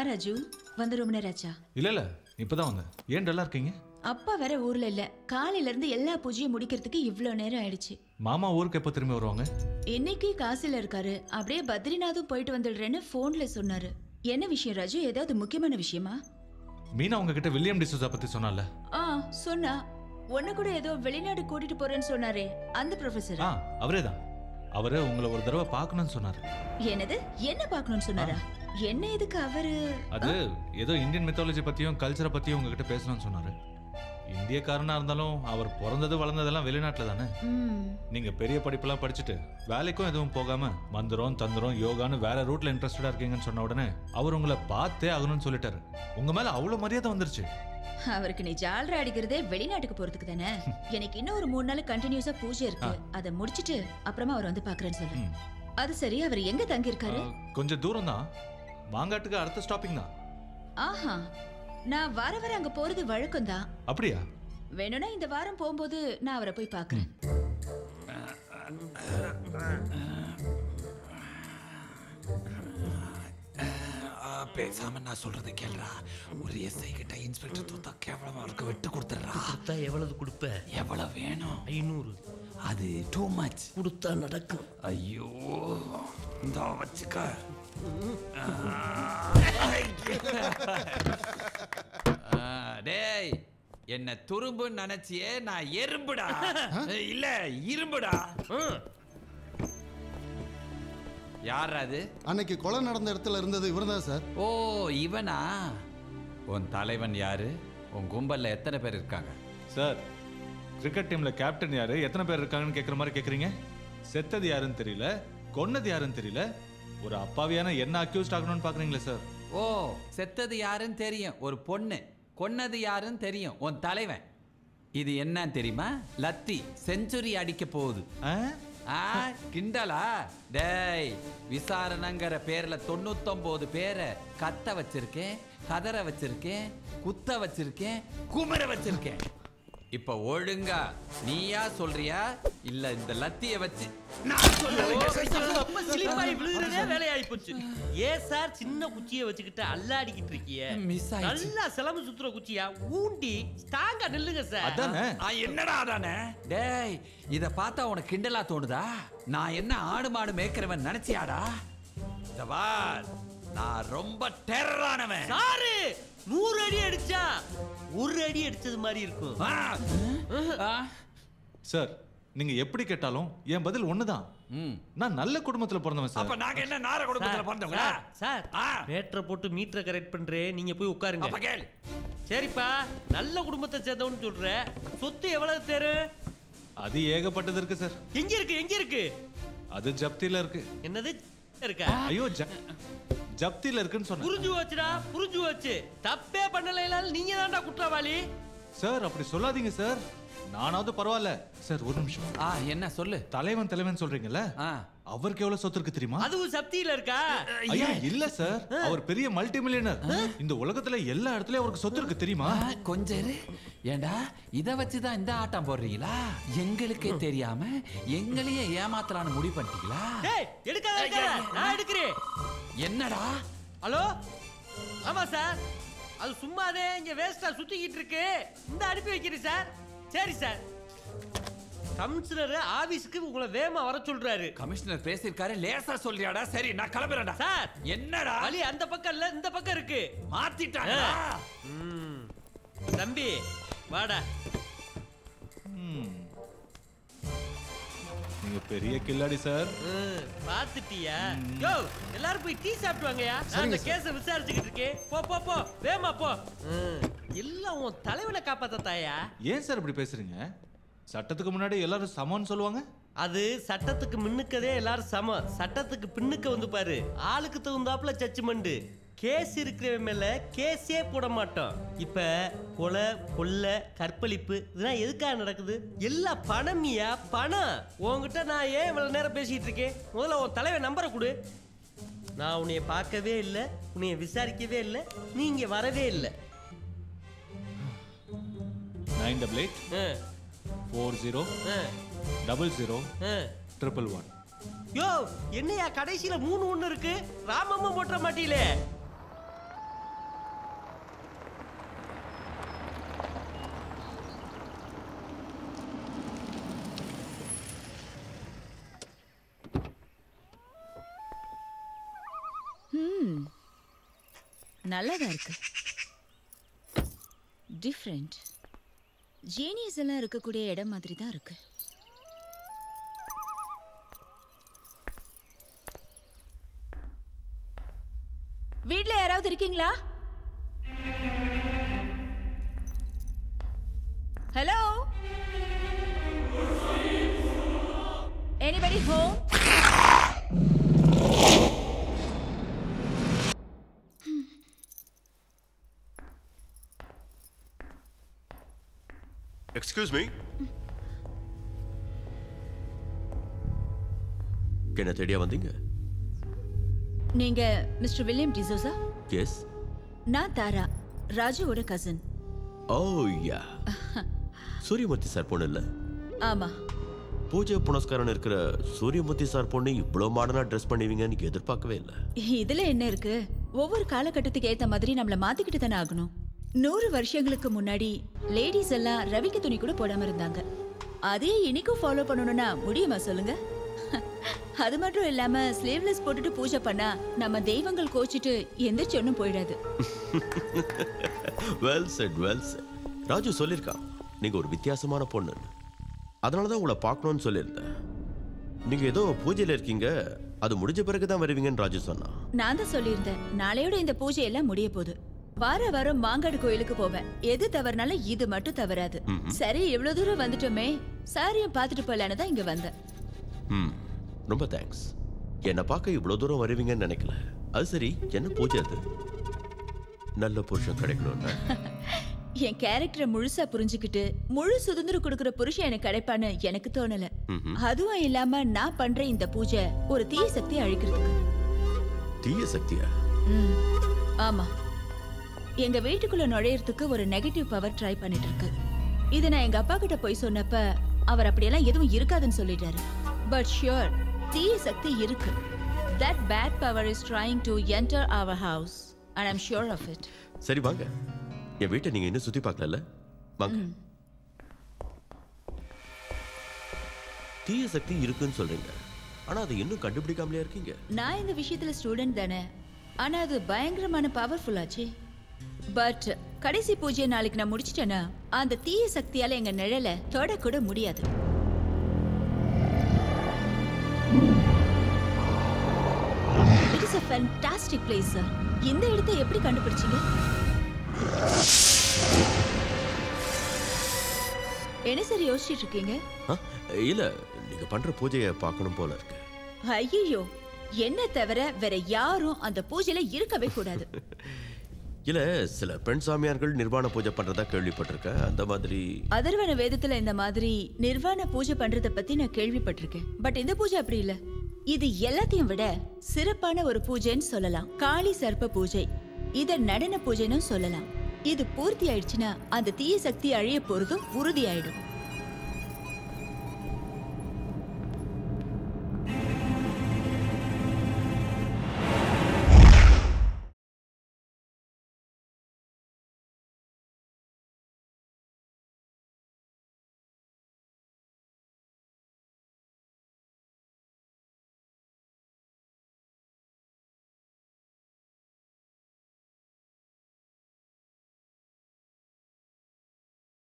ராஜு வந்து ரொம்ப நேரம் ஆச்சா இல்ல இல்ல இப்பதான் வந்தேன் ஏன் டல்லா இருக்கீங்க அப்பா வேற ஊர்ல இல்ல காலையில இருந்து எல்லா பூஜையும் முடிக்கிறதுக்கு இவ்ளோ நேரம் ஆயிடுச்சு மாமா ஊருக்கு எப்போ திரும்பி வருவாங்க இன்னைக்கு காசில இருக்காரு அப்படியே பத்ரிநாத்தும் போயிட்டு வந்துடுறேன்னு போன்ல சொன்னாரு என்ன விஷயம் ராஜு ஏதாவது முக்கியமான விஷயமா மீனா உங்ககிட்ட வில்லியம் டிசோசா பத்தி சொன்னால ஆ சொன்னா உன்னை கூட ஏதோ வெளிநாடு கூட்டிட்டு போறேன்னு சொன்னாரே அந்த ப்ரொஃபசர் ஆ அவரே தான் அவரு உங்களை ஒரு தடவை பார்க்கணும்னு சொன்னாரு என்னது என்ன பார்க்கணும்னு சொன்னாரா என்ன எதுக்கு அவரு அது ஏதோ இந்தியன் மித்தாலஜி பத்தியும் கல்ச்சரை பத்தியும் உங்ககிட்ட பேசணும்னு சொன்னாரு இந்தியக்காரனா இருந்தாலும் அவர் பிறந்தது வளர்ந்ததெல்லாம் வெளிநாட்டுல தானே ம், நீங்க பெரிய படிப்பெல்லாம் படிச்சுட்டு வேலைக்கும் எதுவும் போகாம மந்திரம் தந்திரம் யோகான்னு வேற ரூட்ல இன்ட்ரெஸ்டடா இருக்கீங்கன்னு சொன்ன உடனே அவர் உங்களை பார்த்தே ஆகணும்னு சொல்லிட்டாரு உங்க மேல அவ்வளவு மரியாதை வந்துருச்சு அவருக்கு நீ ஜால்ரா அடிக்கிறதே வெளிநாட்டுக்கு போறதுக்கு தானே எனக்கு இன்னும் ஒரு மூணு நாள் கண்டினியூஸா பூஜை இருக்கு அதை முடிச்சிட்டு அப்புறமா அவர் வந்து பாக்குறேன்னு சொல்லு ம். அது சரி அவர் எங்க தங்கி இருக்காரு ஆ, கொஞ்சம் தூரம் தான் மாங்காட்டுக்கு அடுத்த ஸ்டாப்பிங் தான் ஆஹா நான் வர வர அங்க போறது வழக்கம் தான் அப்படியா வேணும்னா இந்த வாரம் போகும்போது நான் அவரை போய் பாக்குறேன் பேசாம நான் சொல்றதை கேளுடா ஒரு எஸ்ஐ கிட்ட இன்ஸ்பெக்டர் தூத்தா கேவலமா அவருக்கு விட்டு கொடுத்துடுறா கொடுத்தா எவ்வளவு கொடுப்ப எவ்வளவு வேணும் ஐநூறு அது டூ மச் கொடுத்தா நடக்கும் ஐயோ இந்த வச்சுக்க ஆ, டேய் என்ன துரும்புன்னு நினைச்சியே நான் எறும்புடா இல்ல இரும்புடா யார் அது அன்னைக்கு கொலை நடந்த இடத்துல இருந்தது இவர்தான் சார் ஓ இவனா உன் தலைவன் யாரு உன் கும்பல்ல எத்தனை பேர் இருக்காங்க சார் கிரிக்கெட் டீம்ல கேப்டன் யாரு எத்தனை பேர் இருக்காங்கன்னு கேக்குற மாதிரி கேக்குறீங்க செத்தது யாருன்னு தெரியல கொன்னது யாருன்னு தெரியல ஒரு அப்பாவியான என்ன அக்யூஸ்ட் ஆகணும்னு பாக்குறீங்களே சார் ஓ செத்தது யாருன்னு தெரியும் ஒரு பொண்ணு கொன்னது யாருன்னு தெரியும் உன் தலைவன் இது என்னன்னு தெரியுமா லத்தி செஞ்சுரி அடிக்க போகுது ஆ? ஆ கிண்டலா டேய் விசாரணைங்கிற பேர்ல தொண்ணூத்தொன்பது பேரை கத்த வச்சிருக்கேன் கதற வச்சிருக்கேன் குத்த வச்சிருக்கேன் குமர வச்சிருக்கேன் இப்ப ஒழுங்கா நீயா சொல்றியா இல்ல இந்த லத்திய வச்சு நான் சொல்றேன் அப்ப சிலிப்பாய் விழுகிறதே வேலையாயி போச்சு ஏன் சார் சின்ன குச்சியை வச்சுக்கிட்டு அல்லாடிக்கிட்டு இருக்கிய மிஸ் ஆயிடுச்சு நல்லா சிலம்பு சுத்துற குச்சியா ஊண்டி ஸ்ட்ராங்கா நில்லுங்க சார் அதானே ஆ, என்னடா அதானே டேய் இத பார்த்தா உனக்கு கிண்டலா தோணுதா நான் என்ன ஆடு மாடு மேய்க்கிறவன் நினைச்சியாடா இந்த பார் நான் ரொம்ப டெரரானவன் சாரு நூறு அடி அடிச்சா ஒரு அடி அடிச்சது மாதிரி இருக்கும் ஆ. ஆ. சார் நீங்க எப்படி கேட்டாலும் என் பதில் ஒண்ணுதான் ம். நான் நல்ல குடும்பத்துல பிறந்தவன் அப்ப சார் நாங்க என்ன நார குடும்பத்துல சார், பிறந்தவங்களா சார், சார் ஆ. மேட்ரை போட்டு மீட்டரை கரெக்ட் பண்றேன் நீங்க போய் உட்காருங்க அப்ப கேள் சரிப்பா நல்ல குடும்பத்தை சேர்ந்தவன்னு சொல்ற சொத்து எவ்வளவு தேரு அது ஏகப்பட்டது இருக்கு சார் எங்க இருக்கு எங்க இருக்கு அது ஜப்தில இருக்கு என்னது இருக்கா ஐயோ ஜ- ஜப்தில இருக்குன்னு சொன்னேன் புரிஞ்சு வச்சுடா புரிஞ்சு வச்சு தப்பே பண்ணலைனால நீங்க தான்டா குற்றவாளி சார் அப்படி சொல்லாதீங்க சார் நானாவது பரவாயில்ல சார் ஒரு நிமிஷம் ஆ என்ன சொல்லு தலைவன் தலைவன் சொல்றீங்கல்ல ஆ அவருக்கு எவ்வளவு சொத்து இருக்கு தெரியுமா அதுவும் சப்தியில இருக்கா ஐயா இல்ல சார் அவர் பெரிய மல்டி மில்லியனர் இந்த உலகத்துல எல்லா இடத்துலயும் அவருக்கு சொத்து இருக்கு தெரியுமா ஆ, கொஞ்சம் இரு. ஏண்டா இத வச்சுதான் இந்த ஆட்டம் போடுறீங்களா எங்களுக்கே தெரியாம எங்களையே ஏமாத்தலான்னு முடிவு பண்ணிட்டீங்களா டேய் எடுக்காத எடுக்காத நான் எடுக்கிறேன் என்னடா ஹலோ ஆமா சார் அது சும்மாதே இங்க வேஸ்டா சுத்திக்கிட்டு இருக்கு இந்த அனுப்பி வைக்கிறேன் சார் சரி சார் கமிஷனர் ஆபீஸ்க்கு உங்களை வேகமா வர சொல்றாரு கமிஷனர் பேசியிருக்காரு லேசா சொல்றியாடா சரி நான் கிளம்புறேன்டா சார் என்னடா வழி அந்த பக்கம் இல்ல இந்த பக்கம் இருக்கு மாத்திட்டாங்க ம். தம்பி வாடா ம். நீங்க பெரிய கில்லாடி சார் ம், பாத்துட்டியா யோ எல்லாரும் போய் டீ சாப்பிட்டு வாங்கயா நான் அந்த கேஸ விசாரிச்சுக்கிட்டு இருக்கேன் போ போ போ வேமா போ ம், எல்லாம் உன் தலைவனை காப்பாத்த தாயா ஏன் சார் இப்படி பேசுறீங்க சட்டத்துக்கு முன்னாடி எல்லாரும் சமம்னு சொல்லுவாங்க அது சட்டத்துக்கு முன்னுக்கதே எல்லாரும் சம சட்டத்துக்கு பின்னுக்க வந்து பாரு ஆளுக்கு தகுந்தாப்புல ஜட்ஜ்மெண்ட் கேஸ் இருக்கிறவன் மேல கேஸே போட மாட்டோம் இப்ப கொலை கொள்ளை கற்பழிப்பு இதெல்லாம் எதுக்காக நடக்குது எல்லாம் பணமியா பணம் உன்கிட்ட நான் ஏன் இவ்வளவு நேரம் பேசிட்டு இருக்கேன் முதல்ல உன் தலைவன் நம்பரை கொடு நான் உன்னைய பார்க்கவே இல்லை உன்னைய விசாரிக்கவே இல்லை நீ இங்க வரவே இல்லை nine double eight four zero double zero triple one யோ என்னையா கடைசியில மூணு ஒண்ணு இருக்கு ராமம்மா போட்ட மாட்டீங்களே நல்லாதான் இருக்கு டிஃப்ரெண்ட் ஜீனியஸ் எல்லாம் இருக்கக்கூடிய இடம் மாதிரி தான் இருக்கு வீட்ல யாராவது இருக்கீங்களா hello anybody home excuse me என்ன தேடியா வந்தீங்க நீங்க மிஸ்டர் வில்லியம் டிசோசா எஸ் நான் தாரா ராஜுவோட cousin oh ya Suriyamoorthy sir பொண்ணு இல்ல ஆமா பூஜை புனஸ்காரம் இருக்கிற சூரியமூர்த்தி சார் பொண்ணு இவ்வளோ மாடர்னா ட்ரெஸ் பண்ணுவீங்கன்னு எதிர்பார்க்கவே இல்லை இதுல என்ன இருக்கு ஒவ்வொரு காலகட்டத்துக்கு ஏத்த மாதிரி நம்மள மாத்திக்கிட்டு தானே ஆகணும் நூறு வருஷங்களுக்கு முன்னாடி லேடிஸ் எல்லாம் ரவிக்கு துணி கூட போடாம இருந்தாங்க அதே இன்னைக்கும் ஃபாலோ பண்ணணும்னா முடியுமா சொல்லுங்க அது மட்டும் இல்லாம ஸ்லீவ்லெஸ் போட்டுட்டு பூஜை பண்ணா நம்ம தெய்வங்கள் கோச்சிட்டு எந்திரிச்சு ஒன்றும் போயிடாது well set well set Raju சொல்லியிருக்கான் நீங்க ஒரு வித்தியாசமான பொண்ணு அதனால தான் உங்களை பார்க்கணும்னு சொல்லியிருந்தேன் நீங்க ஏதோ பூஜையில இருக்கீங்க அது முடிஞ்ச பிறகு தான் வருவீங்கன்னு ராஜு சொன்னான் நான் தான் சொல்லியிருந்தேன் நாளையோட இந்த பூஜை எல்லாம் முடிய போகுது வார வாரம் மாங்காடு கோயிலுக்கு போவேன் எது தவறுனாலும் இது மட்டும் தவறாது சரி இவ்வளவு தூரம் வந்துட்டோமே சாரியும் பார்த்துட்டு போலான்னு தான் இங்க வந்தேன் ம் ரொம்ப தேங்க்ஸ் என்னை பார்க்க இவ்வளோ தூரம் வருவீங்கன்னு நினைக்கல அது சரி என்ன பூஜை அது நல்ல புருஷன் கிடைக்கணும்னா என் கேரக்டரை முழுசா புரிஞ்சுக்கிட்டு முழு சுதந்திரம் கொடுக்கிற புருஷன் எனக்கு கிடைப்பான்னு எனக்கு தோணல அதுவும் இல்லாம நான் பண்ற இந்த பூஜை ஒரு தீய சக்தி அழிக்கிறதுக்கு தீய சக்தியா ம், ஆமா எங்க வீட்டுக்குள்ள நுழையறதுக்கு ஒரு நெகட்டிவ் பவர் ட்ரை பண்ணிட்டு இருக்கு இது நான் எங்க அப்பா கிட்ட போய் சொன்னப்ப அவர் அப்படியெல்லாம் எதுவும் இருக்காதுன்னு சொல்லிட்டாரு பட் ஷியோர் தீய சக்தி இருக்கு that bad power is trying to enter our house and I'm sure of it சரி வாங்க என் வீட்டை நீங்க இன்னும் சுத்தி பார்க்கல வாங்க தீய சக்தி இருக்குன்னு சொல்றீங்க ஆனா அதை இன்னும் கண்டுபிடிக்காமலே இருக்கீங்க நான் இந்த விஷயத்துல ஸ்டூடெண்ட் தானே ஆனா அது பயங்கரமான பவர்ஃபுல் ஆச்சு பட் கடைசி பூஜையை நாளைக்கு நான் முடிச்சிட்டேன்னா அந்த தீய சக்தியால எங்க நிழல தொடக்கூட முடியாது it is a fantastic place sir இந்த இடத்தை எப்படி கண்டுபிடிச்சீங்க என்ன சார் யோசிச்சிட்டு இருக்கீங்க ஆ, இல்ல நீங்க பண்ற பூஜையை பார்க்கணும் போல இருக்கு ஐயோ என்ன தவிர வேற யாரும் அந்த பூஜையில இருக்கவே கூடாது இல்ல சில பெண் சாமியார்கள் நிர்வாண பூஜை பண்றதா கேள்விப்பட்டிருக்கேன் அந்த மாதிரி அதர்வன வேதத்துல இந்த மாதிரி நிர்வாண பூஜை பண்றத பத்தி நான் கேள்விப்பட்டிருக்கேன் பட் இந்த பூஜை அப்படி இல்ல இது எல்லாத்தையும் விட சிறப்பான ஒரு பூஜைன்னு சொல்லலாம் காளி சர்ப்ப பூஜை இத நடன பூஜைன்னு சொல்லலாம் இது பூர்த்தி ஆயிடுச்சுன்னா அந்த தீய சக்தி அழிய போறதும் உறுதி ஆயிடும்